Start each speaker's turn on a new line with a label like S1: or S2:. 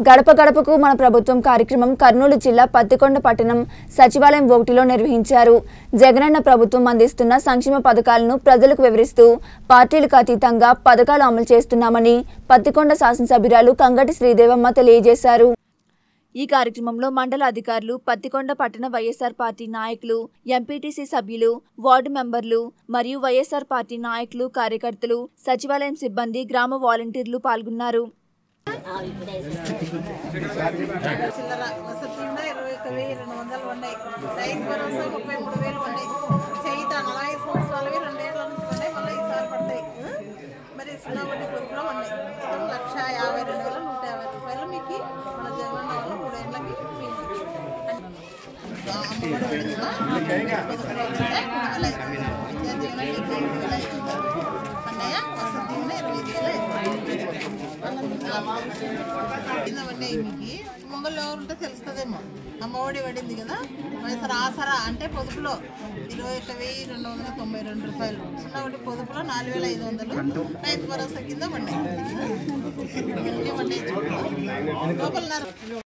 S1: గడప గడపకు మన ప్రభుత్వం కార్యక్రమం కర్నూలు జిల్లా పత్తికొండ పట్టణం సచివాలయం ఒకటిలో నిర్వహించారు జగనన్న ప్రభుత్వం అందిస్తున్న సంక్షేమ పథకాలను ప్రజలకు వివరిస్తూ పార్టీలకు అతీతంగా పథకాలు అమలు చేస్తున్నామని పత్తికొండ శాసనసభ్యురాలు కంగటి శ్రీదేవమ్మ తెలియజేశారు ఈ కార్యక్రమంలో మండల అధికారులు పత్తికొండ పట్టణ వైఎస్ఆర్ పార్టీ నాయకులు ఎంపీటీసీ సభ్యులు వార్డు మెంబర్లు మరియు వైఎస్ఆర్ పార్టీ నాయకులు కార్యకర్తలు సచివాలయం సిబ్బంది గ్రామ వాలంటీర్లు పాల్గొన్నారు
S2: చిల్లర వసతి ఉన్నాయి ఇరవై ఒక వెయ్యి రెండు వందలు ఉన్నాయి రైతు భరోసా ముప్పై మూడు వేలు ఉన్నాయి చేయిత నలభై ఐదు సంవత్సరాలవి రెండేళ్ళ నుంచి ఉన్నాయి మళ్ళీ ఈసారి పడతాయి మరి చిన్న వడ్డీ పొదుపులో ఉన్నాయి మొత్తం లక్ష యాభై రెండు వేల నూట యాభై రూపాయలు మీకు మన జగన్ వల్ల మూడేళ్ళకి ఫీజు అమ్మఒడి పడిందా? పొదుపులో ఉన్నాయి. అలాగే విద్యా దీవెన డెబ్బై ఐదు వేల ఐదు వందలు. అన్నయ్య వసతి దీవెన ఇరవై ఐదు వేల ఐదు వందలు. కిందవన్నీ మీకు మొంగల్లో ఎవరుంటే తెలుస్తుందేమో అమ్మఒడి పడింది కదా వైఎస్ఆర్ ఆసరా అంటే పొదుపులో ఇరవై ఒక్క వెయ్యి రెండు వందల తొంభై రెండు రూపాయలు చిన్న ఒకటి పొదుపులో నాలుగు వేల ఐదు వందలు రైతు భరోసా కింద పడ్డాయి ఇవన్నీ పడ్డాయి చూడు. లోపల నర-